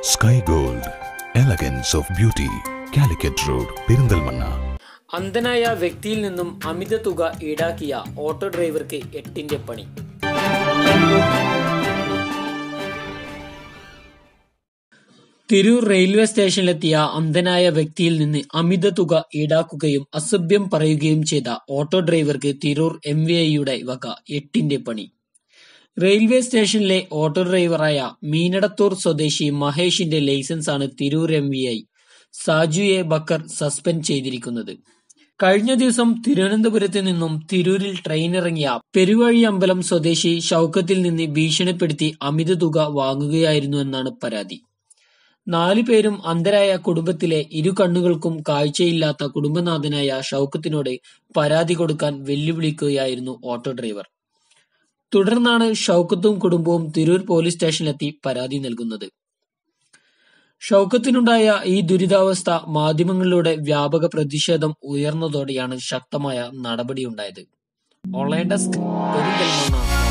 sky gold elegance of beauty Calicut road Perinthalmanna അന്ധനായ വ്യക്തിയിൽ നിന്നും അമിത തുക ഈടാക്കിയ ഓട്ടോ ഡ്രൈവർക്ക് എട്ടിന്റെ പണി തിരൂർ റെയിൽവേ സ്റ്റേഷനിലെത്തിയ അന്ധനായ വ്യക്തിയിൽ നിന്ന് അമിത തുക ഈടാക്കുകയും അസഭ്യം പറയുകയും ചെയ്ത ഓട്ടോ ഡ്രൈവർക്ക് തിരൂർ എം വി ഐയുടെ വക എട്ടിന്റെ പണി റെയിൽവേ സ്റ്റേഷനിലെ ഓട്ടോ ഡ്രൈവറായ മീനടത്തൂർ സ്വദേശി മഹേഷിന്റെ ലൈസൻസാണ് Tirur M V I Saju A Bakkar suspend ചെയ്തിരിക്കുന്നത് കഴിഞ്ഞ ദിവസം തിരുവനന്തപുരത്ത് നിന്നും തിരൂരിൽ ട്രെയിനിറങ്ങിയ പെരുവഴി അമ്പലം സ്വദേശി ഷൌക്കത്തിൽ നിന്ന് ഭീഷണിപ്പെടുത്തി അമിത തുക വാങ്ങുകയായിരുന്നു എന്നാണ് പരാതി നാലു പേരും അന്ധരായ കുടുംബത്തിലെ ഇരു കണ്ണുകൾക്കും കാഴ്ചയില്ലാത്ത കുടുംബനാഥനായ ഷൌക്കത്തിനോട് പരാതി കൊടുക്കാൻ വെല്ലുവിളിക്കുകയായിരുന്നു ഓട്ടോ ഡ്രൈവർ തുടർന്നാണ് ഷൌക്കത്തും കുടുംബവും തിരൂർ പോലീസ് സ്റ്റേഷനിലെത്തി പരാതി നൽകുന്നത് ഷൌക്കത്തിനുണ്ടായ ഈ ദുരിതാവസ്ഥ മാധ്യമങ്ങളിലൂടെ വ്യാപക പ്രതിഷേധം ഉയർന്നതോടെയാണ് ശക്തമായ നടപടിയുണ്ടായത് ഓൺലൈൻ ഡെസ്ക് പെരിന്തൽമണ്ണ